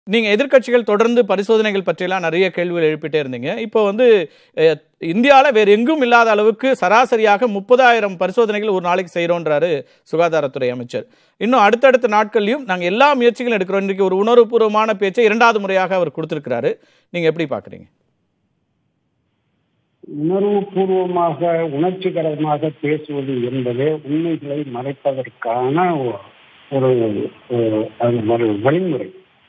நீங்க எதிர்க்கட்சிகள் தொடர்ந்து பரிசோதனைகள் பற்றியெல்லாம் நிறைய கேள்விகள் எழுப்பிட்டே இருந்தீங்க இப்போ வந்து அஹ், இந்தியால வேற எங்கும் இல்லாத அளவுக்கு சராசரியாக முப்பதாயிரம் பரிசோதனைகள் ஒரு நாளைக்கு செய்கிறோன்றாரு சுகாதாரத்துறை அமைச்சர் இன்னும் அடுத்தடுத்த நாட்கள்லையும் நாங்க எல்லா முயற்சிகளும் எடுக்கிறோம் இன்றைக்கு ஒரு உணர்வுபூர்வமான பேச்சை இரண்டாவது முறையாக அவர் கொடுத்திருக்கிறாரு நீங்க எப்படி பாக்குறீங்க உணர்வு பூர்வமாக உணர்ச்சிகரமாக பேசுவது என்பது உண்மைகளை மறைப்பதற்கான ஒ- ஒரு ஒரு- அது ஒரு வழிமுறை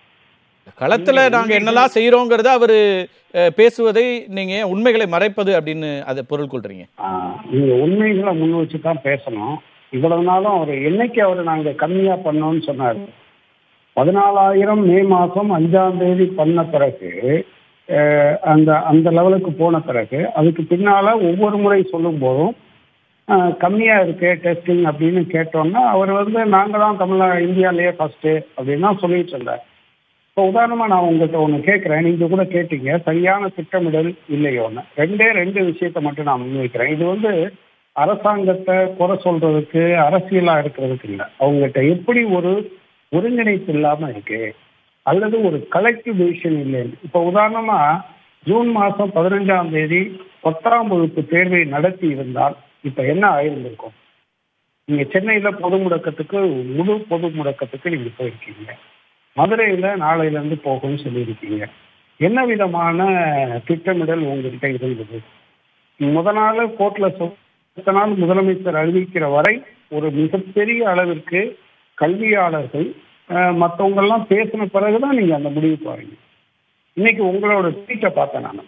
களத்துல நாங்க என்னெல்லாம் செய்யறோங்கிறத அவரு அஹ், பேசுவதை நீங்க ஏன் உண்மைகளை மறைப்பது அப்படின்னு அதை பொருள் கொள்றீங்க ஆஹ், நீங்க உண்மைகளை முன் வச்சு தான் பேசணும் இவ்வளவு நாளும் அவர் என்னைக்கு அவர் நாங்க கம்மியா பண்ணோம்னு சொன்னாரு பதினாலாயிரம் மே மாசம் அஞ்சாம் தேதி பண்ண பிறகு அஹ், அந்த அந்த லெவலுக்கு போன பிறகு அதுக்கு பின்னால ஒவ்வொரு முறை சொல்லும் போதும் அஹ், கம்மியா இருக்கு டெஸ்டிங் அப்படின்னு கேட்டோம்னா அவர் வந்து நாங்க தான் தமிழ இந்தியாலேயே ஃபர்ஸ்ட் அப்படின்னு தான் சொல்லிட்டு இருந்தார் இப்போ உதாரணமா நான் உங்கள்கிட்ட ஒன்று கேட்குறேன் நீங்க கூட கேட்டீங்க சரியான திட்டமிடல் இல்லையோன்னு ரெண்டே ரெண்டு விஷயத்தை மட்டும் நான் முன்வைக்கிறேன் இது வந்து அரசாங்கத்தை குறை சொல்றதுக்கு அரசியலா இருக்கிறதுக்கு இல்லை அவங்ககிட்ட எப்படி ஒரு ஒருங்கிணைப்பு இல்லாம இருக்கு அல்லது ஒரு கலெக்டிவ் டிசிஷன் இல்லைன்னு இப்போ உதாரணமா ஜூன் மாசம் பதினஞ்சாம் தேதி பத்தாம் வகுப்பு தேர்வை நடத்தி இருந்தால் இப்ப என்ன ஆயிருந்திருக்கும் நீங்க சென்னையில பொது முடக்கத்துக்கு முழு பொது முடக்கத்துக்கு நீங்க போயிருக்கீங்க மதுரையில நாளையில இருந்து போகும்னு சொல்லியிருக்கீங்க என்ன விதமான திட்டமிடல் உங்ககிட்ட இருந்தது முத நாள் கோர்ட்ல சொல் அடுத்த நாள் முதலமைச்சர் அறிவிக்கிற வரை ஒரு மிகப்பெரிய அளவிற்கு கல்வியாளர்கள் மற்றவங்க எல்லாம் பேசின பிறகுதான் நீங்க அந்த முடிவுக்கு வரீங்க இன்னைக்கு உங்களோட ட்வீட்டை பார்த்தேன் நான்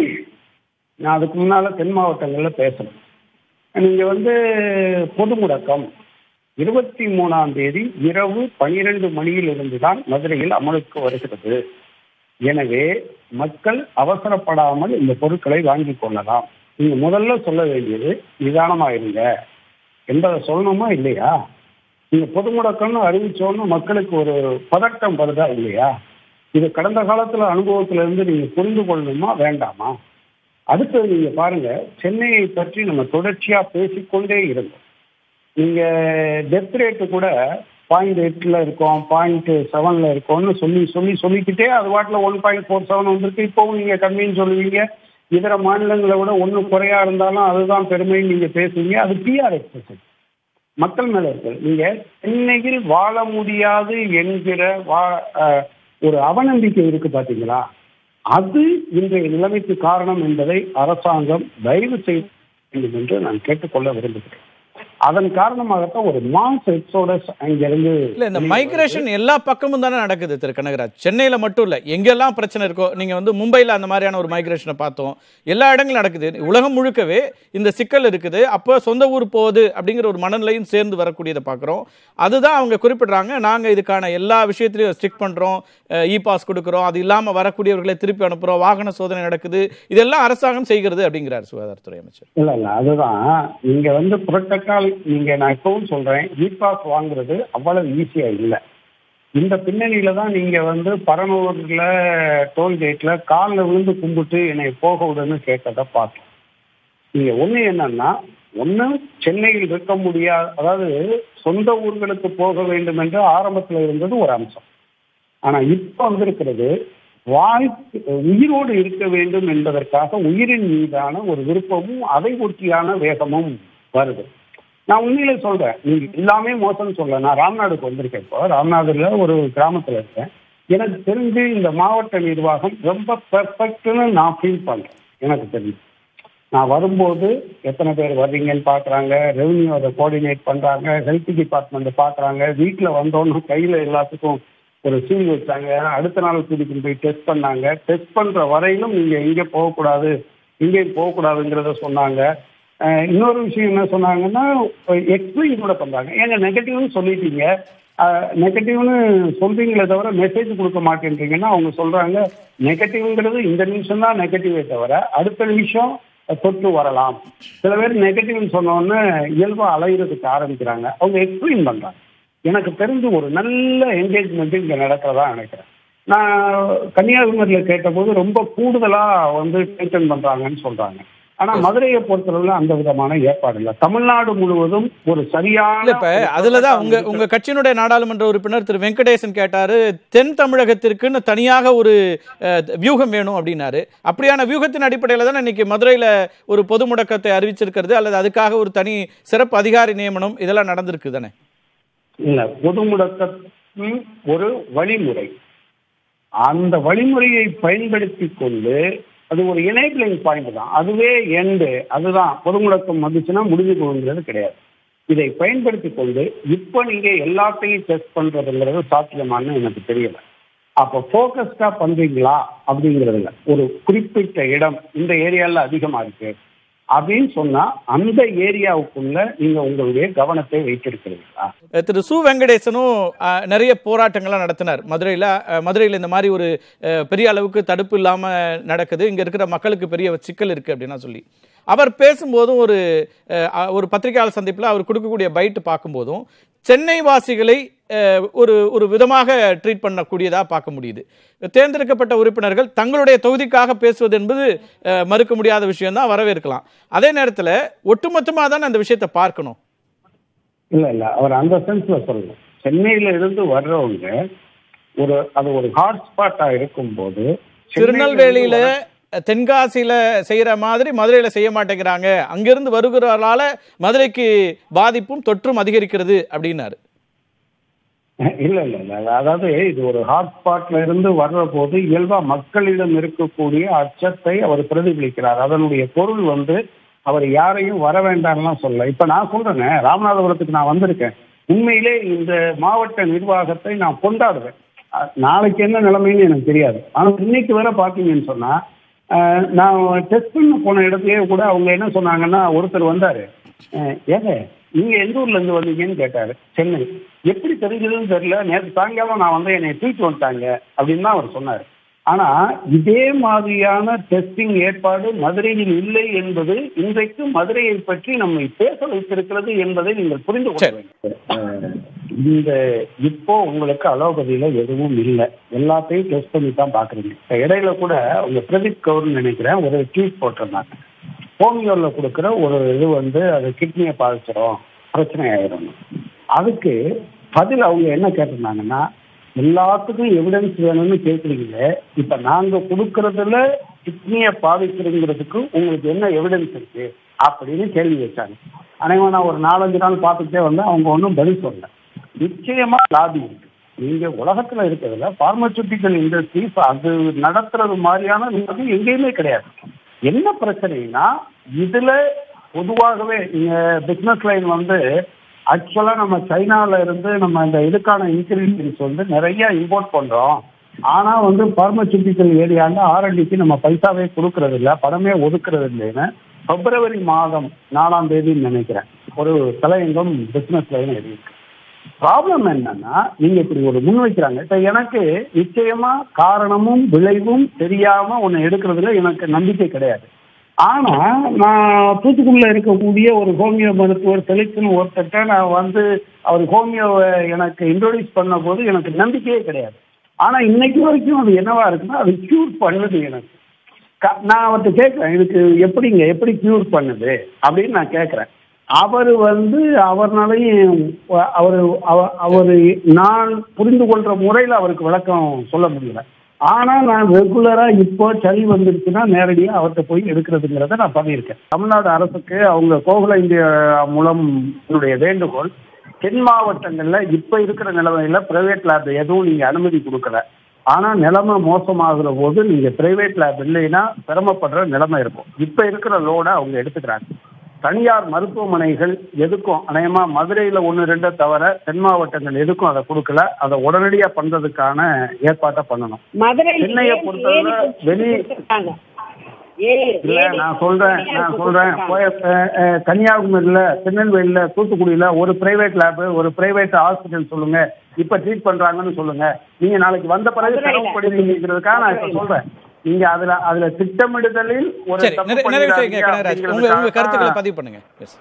நான் அதுக்கு முன்னால தென் மாவட்டங்கள்ல பேசணும் நீங்க வந்து பொது முடக்கம் இருபத்தி மூணாம் தேதி இரவு பனிரெண்டு மணியில் இருந்துதான் மதுரையில் அமலுக்கு வருகிறது எனவே மக்கள் அவசரப்படாமல் இந்த பொருட்களை வாங்கிக் கொள்ளலாம் நீங்க முதல்ல சொல்ல வேண்டியது நிதானமா இருங்க என்பதை சொல்லணுமா இல்லையா நீங்க பொது முடக்கம்னு அறிவிச்சோன்னு மக்களுக்கு ஒரு பதட்டம் வருதா இல்லையா இது கடந்த காலத்துல அனுபவத்துல இருந்து நீங்க புரிந்து கொள்ளணுமா வேண்டாமா அடுத்தது நீங்க பாருங்க சென்னையை பற்றி நம்ம தொடர்ச்சியா பேசிக்கொண்டே இருந்தோம் நீங்க டெத் ரேட்டு கூட பாயிண்ட் எயிட்ல இருக்கோம் பாயிண்ட் செவன்ல இருக்கோம்னு சொல்லி சொல்லி சொல்லிக்கிட்டே அது வாட்டில் ஒன் பாயிண்ட் ஃபோர் செவன் வந்திருக்கு இப்போவும் நீங்க கம்மின்னு சொல்லுவீங்க இதர மாநிலங்களை விட ஒன்று குறையா இருந்தாலும் அதுதான் பெருமைன்னு நீங்க பேசுவீங்க அது பிஆர் எக்ஸசைஸ் மக்கள் மேல இருக்கு நீங்க சென்னையில் வாழ முடியாது என்கிற வா அஹ், ஒரு அவநம்பிக்கை இருக்கு பாத்தீங்களா அது இன்றைய நிலைமைக்கு காரணம் என்பதை அரசாங்கம் தயவு செய்ய வேண்டும் என்று நான் கேட்டுக்கொள்ள விரும்புகிறேன் அதன் காரணமாகத்தான் ஒரு மாஸ் எக்ஸோடஸ் அங்கிருந்து இல்ல இந்த மைக்ரேஷன் எல்லா பக்கமும் தானே நடக்குது திரு கனகராஜ் சென்னையில மட்டும் இல்ல எங்கெல்லாம் பிரச்சனை இருக்கோ நீங்க வந்து மும்பைல அந்த மாதிரியான ஒரு மைக்ரேஷனை பார்த்தோம் எல்லா இடங்களும் நடக்குது உலகம் முழுக்கவே இந்த சிக்கல் இருக்குது அப்போ சொந்த ஊர் போகுது அப்படிங்கிற ஒரு மனநிலையும் சேர்ந்து வரக்கூடியதை பார்க்குறோம் அதுதான் அவங்க குறிப்பிடுறாங்க நாங்க இதுக்கான எல்லா விஷயத்திலையும் ஸ்டிக் பண்றோம் இ பாஸ் கொடுக்குறோம் அது இல்லாம வரக்கூடியவர்களை திருப்பி அனுப்புறோம் வாகன சோதனை நடக்குது இதெல்லாம் அரசாங்கம் செய்கிறது அப்படிங்கிறார் சுகாதாரத்துறை அமைச்சர் இல்ல இல்ல அதுதான் நீங்க வந்து புரோட்டோக்கால் நீங்க நான் இப்பவும் சொல்றேன் இ பாஸ் வாங்குறது அவ்வளவு ஈஸியா இல்லை இந்த பின்னணியில தான் நீங்க வந்து பரனூர்ல டோல்கேட்ல காலில் விழுந்து கும்பிட்டு என்னை போக விடுன்னு கேட்டதை பார்த்தோம் நீங்க ஒண்ணு என்னன்னா ஒண்ணு சென்னையில் இருக்க முடியாது அதாவது சொந்த ஊர்களுக்கு போக வேண்டும் என்று ஆரம்பத்துல இருந்தது ஒரு அம்சம் ஆனா இப்ப வந்திருக்கிறது வாழ்க்கை உயிரோடு இருக்க வேண்டும் என்பதற்காக உயிரின் மீதான ஒரு விருப்பமும் அதை ஒட்டியான வேகமும் வருது நான் உண்மையிலே சொல்றேன் நீங்க எல்லாமே மோசம்னு சொல்ல நான் ராம்நாடுக்கு வந்திருக்கேன் இப்போ ராம்நாடுல ஒரு கிராமத்துல இருக்கேன் எனக்கு தெரிஞ்சு இந்த மாவட்ட நிர்வாகம் ரொம்ப பெர்ஃபெக்ட்னு நான் ஃபீல் பண்றேன் எனக்கு தெரிஞ்சு நான் வரும்போது எத்தனை பேர் வர்றீங்கன்னு பார்க்குறாங்க ரெவன்யூ அதை கோஆர்டினேட் பண்ணுறாங்க ஹெல்த் டிபார்ட்மெண்ட் பார்க்குறாங்க வீட்டில் வந்தோன்னு கையில் எல்லாத்துக்கும் ஒரு சீல் வச்சாங்க அடுத்த நாள் கூட்டிட்டு போய் டெஸ்ட் பண்ணாங்க டெஸ்ட் பண்ணுற வரையிலும் நீங்கள் எங்கே போகக்கூடாது இங்கேயும் போகக்கூடாதுங்கிறத சொன்னாங்க அஹ் இன்னொரு விஷயம் என்ன சொன்னாங்கன்னா எக்ஸ்பிளைன் கூட பண்ணுறாங்க ஏங்க நெகட்டிவ்னு சொல்லிட்டீங்க நெகட்டிவ்னு சொல்றீங்களே தவிர மெசேஜ் கொடுக்க மாட்டேன்றீங்கன்னா அவங்க சொல்றாங்க நெகட்டிவ்ங்கிறது இந்த நிமிஷம் தான் நெகட்டிவே தவிர அடுத்த நிமிஷம் தொற்று வரலாம் சில பேர் நெகட்டிவ்னு சொன்னோடனே இயல்பா அலையிறதுக்கு ஆரம்பிக்கிறாங்க அவங்க எக்ஸ்பிளைன் பண்றாங்க எனக்கு தெரிஞ்சு ஒரு நல்ல என்கேஜ்மெண்ட் இங்க நடக்கிறதா நினைக்கிறேன் நான் கன்னியாகுமரியில கேட்டபோது ரொம்ப கூடுதலா வந்து மெயின்டைன் பண்றாங்கன்னு சொல்றாங்க ஆனா மதுரையை பொறுத்தளவுல அந்த விதமான ஏற்பாடு இல்லை தமிழ்நாடு முழுவதும் ஒரு இல்ல சரியான இப்ப ஒரு அதுலதான் உங்க protocol உங்க கட்சியினுடைய நாடாளுமன்ற உறுப்பினர் திரு வெங்கடேசன் கேட்டாரு தென் தமிழகத்திற்குன்னு தனியாக ஒரு அஹ், வியூகம் வேணும் அப்படின்னாரு அப்படியான வியூகத்தின் அடிப்படையில தான் இன்னைக்கு மதுரையில ஒரு பொது முடக்கத்தை அறிவிச்சிருக்கிறது அல்லது அதுக்காக ஒரு தனி சிறப்பு அதிகாரி நியமனம் இதெல்லாம் நடந்திருக்கு தானே இல்ல பொது முடக்கத்தின் ஒரு வழிமுறை அந்த வழிமுறையை பயன்படுத்தி கொண்டு அது ஒரு எனேபிளிங் பாயிண்ட் தான் அதுவே எண்டு அதுதான் பொது முடக்கம் வந்துச்சுன்னா முடிஞ்சு போகுங்கிறது கிடையாது இதை பயன்படுத்தி கொண்டு இப்போ நீங்க எல்லாத்தையும் டெஸ்ட் பண்றதுங்கிறது சாத்தியமானு எனக்கு தெரியல அப்போ ஃபோக்கஸ்டா பண்றீங்களா அப்படிங்கிறதுல ஒரு குறிப்பிட்ட இடம் இந்த ஏரியால அதிகமா இருக்கு அப்படின்னு சொன்னா அந்த ஏரியாவுக்குள்ள நீங்க உங்களுடைய கவனத்தை வைத்திருக்கிறீங்களா அஹ், திரு சு வெங்கடேசனும் அஹ், நிறைய போராட்டங்கள்லாம் நடத்தினார் மதுரையில் மதுரையில் இந்த மாதிரி ஒரு அஹ், பெரிய அளவுக்கு தடுப்பு இல்லாமல் நடக்குது இங்கே இருக்கிற மக்களுக்கு பெரிய சிக்கல் இருக்குது அப்படின்னா சொல்லி அவர் பேசும்போதும் ஒரு அஹ், அ- ஒரு பத்திரிகையாளர் சந்திப்பில் அவர் கொடுக்கக்கூடிய பைட்டு பார்க்கும்போதும் சென்னை வாசிகளை அஹ், ஒரு ஒரு விதமாக ட்ரீட் பண்ணக்கூடியதாக பார்க்க முடியுது தேர்ந்தெடுக்கப்பட்ட உறுப்பினர்கள் தங்களுடைய தொகுதிக்காக பேசுவது என்பது அஹ், மறுக்க முடியாத விஷயம்தான் வரவேற்கலாம் அதே நேரத்தில் ஒட்டுமொத்தமாக தான் அந்த விஷயத்தை பார்க்கணும் இல்ல இல்ல அவர் அந்த சென்ஸ்ல சொல்லணும் சென்னையில இருந்து வர்றவங்க ஒரு அது ஒரு ஹாட்ஸ்பாட்டா இருக்கும்போது சென்னையில திருநெல்வேலியில இருந்து தென்காசியில செய்யற மாதிரி மதுரையில செய்ய மாட்டேங்கிறாங்க அங்கிருந்து வருகிறவர்களால மதுரைக்கு பாதிப்பும் தொற்றும் அதிகரிக்கிறது அப்படின்னாரு வர- இல்ல இல்ல இல்ல அதாவது இது ஒரு ஹாட்ஸ்பாட்ல இருந்து வர்ற போது இயல்பா மக்களிடம் இருக்கக்கூடிய அச்சத்தை அவர் பிரதிபலிக்கிறார் அதனுடைய பொருள் வந்து அவர் யாரையும் வர வேண்டாம்லாம் சொல்ல இப்ப நான் சொல்றேங்க ராமநாதபுரத்துக்கு நான் வந்திருக்கேன் உண்மையிலே இந்த மாவட்ட நிர்வாகத்தை நான் கொண்டாடுவேன் அஹ் நாளைக்கு என்ன நிலைமைன்னு எனக்கு தெரியாது ஆனா இன்னைக்கு வரை பாத்தீங்கன்னு சொன்னா அஹ் நான் டெஸ்ட் பண்ண போன இடத்துலயே கூட அவங்க என்ன சொன்னாங்கன்னா ஒருத்தர் வந்தாரு அஹ் ஏங்க நீங்க எந்த ஊர்ல இருந்து வந்தீங்கன்னு கேட்டாரு சென்னை எப்படி தெரிஞ்சதுன்னு தெரியல நேற்று சாயங்காலம் நான் வந்து என்னை தூக்கிட்டு வந்துட்டாங்க அப்படின்னு தான் அவர் சொன்னாரு ஆனா இதே மாதிரியான டெஸ்டிங் ஏற்பாடு மதுரையில் இல்லை என்பது இன்றைக்கு மதுரையை பற்றி நம்மை பேச வைத்திருக்கிறது என்பதை நீங்கள் புரிந்து கொள்ள சரி. வேண்டும் அஹ் இந்த இப்போ உங்களுக்கு அலோபதியில எதுவும் இல்லை எல்லாத்தையும் டெஸ்ட் பண்ணி தான் பாக்குறீங்க இப்ப இடையில கூட உங்க பிரதீப் கவுர்னு நினைக்கிறேன் ஒரு ட்வீட் போட்டிருந்தாங்க ஹோமியோல கொடுக்குற ஒரு இது வந்து அது கிட்னியை பாதிச்சிடும் பிரச்சனை ஆயிடும் அதுக்கு பதில் அவங்க என்ன கேட்டிருந்தாங்கன்னா எல்லாத்துக்கும் எவிடன்ஸ் வேணும்னு கேட்குறீங்களே இப்ப நாங்க கொடுக்கறதுல கிட்னியை பாதிக்கிறதுங்கிறதுக்கு உங்களுக்கு என்ன எவிடன்ஸ் இருக்கு அப்படின்னு கேள்வி வச்சாங்க அனைவன் நான் ஒரு நாலஞ்சு நாள் பார்த்துட்டே வந்தேன் அவங்க ஒன்றும் பதில் சொல்லல நிச்சயமா லாபி இருக்கு நீங்க உலகத்துல இருக்கிறதுல பார்மசூட்டிக்கல் இண்டஸ்ட்ரீஸ் அது நடத்துறது மாதிரியான லாபி எங்கேயுமே கிடையாது என்ன பிரச்சனைனா இதுல பொதுவாகவே நீங்க பிசினஸ் லைன் வந்து ஆக்சுவலா நம்ம சைனால இருந்து நம்ம இந்த இதுக்கான இன்கிரீடியன்ஸ் வந்து நிறைய இம்போர்ட் பண்றோம் ஆனா வந்து பார்மசூட்டிக்கல் ஏரியால ஆர்என்டிக்கு நம்ம பைசாவே கொடுக்கறது இல்ல பணமே ஒதுக்குறது இல்லைன்னு பிப்ரவரி மாதம் நாலாம் தேதின்னு நினைக்கிறேன் ஒரு தலையங்கம் பிசினஸ் லைன் இருக்கு ப்ராப்ளம் என்னன்னா நீங்க இப்படி ஒரு முன் வைக்கிறாங்க இப்ப எனக்கு நிச்சயமா காரணமும் விளைவும் தெரியாம ஒண்ணு எடுக்கிறதுல எனக்கு நம்பிக்கை கிடையாது ஆனா நான் தூத்துக்குடியில இருக்கக்கூடிய ஒரு ஹோமியோ மருத்துவர் செலிக்ஷன் ஒருத்தட்ட நான் வந்து அவர் ஹோமியோவை எனக்கு இன்ட்ரோடியூஸ் பண்ண போது எனக்கு நம்பிக்கையே கிடையாது ஆனா இன்னைக்கு வரைக்கும் அது என்னவா இருக்குன்னா அது கியூர் பண்ணுது எனக்கு க- நான் அவர்கிட்ட கேட்கிறேன் இதுக்கு எப்படிங்க எப்படி கியூர் பண்ணுது அப்படின்னு நான் கேட்கிறேன் அவர் வந்து அவர்னாலையும் அவர் அவர் நான் புரிந்து கொள்ற முறையில் அவருக்கு விளக்கம் சொல்ல முடியல ஆனா நான் ரெகுலரா இப்போ சளி வந்துருச்சுன்னா நேரடியா அவர்கிட்ட போய் எடுக்கிறதுங்கிறத நான் பண்ணியிருக்கேன் தமிழ்நாடு அரசுக்கு அவங்க கோகுல இந்தியா மூலம் என்னுடைய வேண்டுகோள் தென் மாவட்டங்கள்ல இப்ப இருக்கிற நிலைமையில பிரைவேட் லேப் எதுவும் நீங்க அனுமதி கொடுக்கல ஆனா நிலைமை மோசமாகிற போது நீங்க பிரைவேட் லேப் இல்லைன்னா சிரமப்படுற நிலைமை இருக்கும் இப்ப இருக்கிற லோட அவங்க எடுத்துக்கிறாங்க தனியார் மருத்துவமனைகள் எதுக்கும் அநேகமா மதுரையில ஒன்று ரெண்டை தவிர தென் மாவட்டங்கள் எதுக்கும் அதை கொடுக்கல அதை உடனடியா பண்றதுக்கான ஏற்பாட்டை பண்ணணும் மதுரையில் சென்னையை ஏழு- பொறுத்தவரை ஏழு வெளி- கொடுத்திருக்காங்க. ஏழு- இல்ல ஏழு நான் சொல்றேன் நான் சொல்றேன் கொடுத்திருக்காங்க. கோய- அஹ், அஹ், கன்னியாகுமரியில திருநெல்வேலியில தூத்துக்குடியில ஒரு பிரைவேட் லேப் ஒரு பிரைவேட் ஹாஸ்பிட்டல் சொல்லுங்க இப்ப ட்ரீட் பண்றாங்கன்னு சொல்லுங்க நீங்க நாளைக்கு வந்த பிறகு மதுரையில. சிரமப்படுவீங்கிறதுக்காக நான் இப்ப மதுரையில. சொல்றேன் நீங்க அதுல அதுல திட்டமிடுதலில் ஒரு சரி தப்பு நிறை- நிறைவு செய்யுங்க பண்ணிடாதீங்க கனகராஜ் உங்க உங்க அப்படிங்கிறதுக்காக கருத்துக்களை தான் பதிவு பண்ணுங்க எஸ்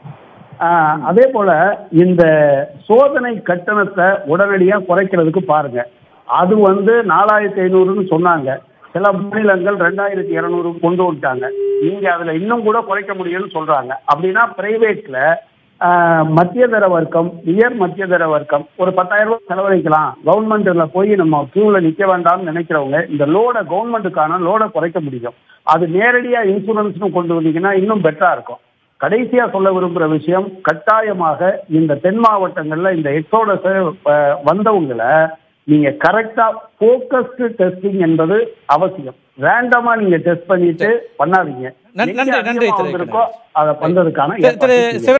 ஆஹ் அதே போல இந்த சோதனை கட்டணத்தை உடனடியா குறைக்கிறதுக்கு பாருங்க அது வந்து நாலாயிரத்தி ஐநூறுன்னு சொன்னாங்க சில மாநிலங்கள் ரெண்டாயிரத்தி இருநூறு கொண்டு வந்துட்டாங்க நீங்க அதுல இன்னும் கூட குறைக்க முடியும்னு சொல்றாங்க அப்படின்னா பிரைவேட்ல மத்தியதர வர்க்கம் உயர் மத்தியதர வர்க்கம் ஒரு பத்தாயிரம் ரூபாய் செலவழிக்கலாம் கவர்மெண்ட்ல போய் நம்ம கியூல நிக்க வேண்டாம்னு நினைக்கிறவங்க இந்த லோட கவர்மெண்ட்டுக்கான லோட குறைக்க முடியும் அது நேரடியா இன்சூரன்ஸ்னு கொண்டு வந்தீங்கன்னா இன்னும் பெட்டரா இருக்கும் கடைசியா சொல்ல விரும்புற விஷயம் கட்டாயமாக இந்த தென் மாவட்டங்கள்ல இந்த எக்ஸோடஸ் வந்தவங்களை நீங்க கரெக்டா போக்கஸ்டு டெஸ்டிங் என்பது அவசியம் ரேண்டமா நீங்க டெஸ்ட் பண்ணிட்டு பண்ணாதீங்க நன்றி, எங்க நன்றி, அதிகமா திரு வந்திருக்கோ அதை பண்றதுக்கான திரு- திரு ஏற்பாடு செய்யுங்க. சிவ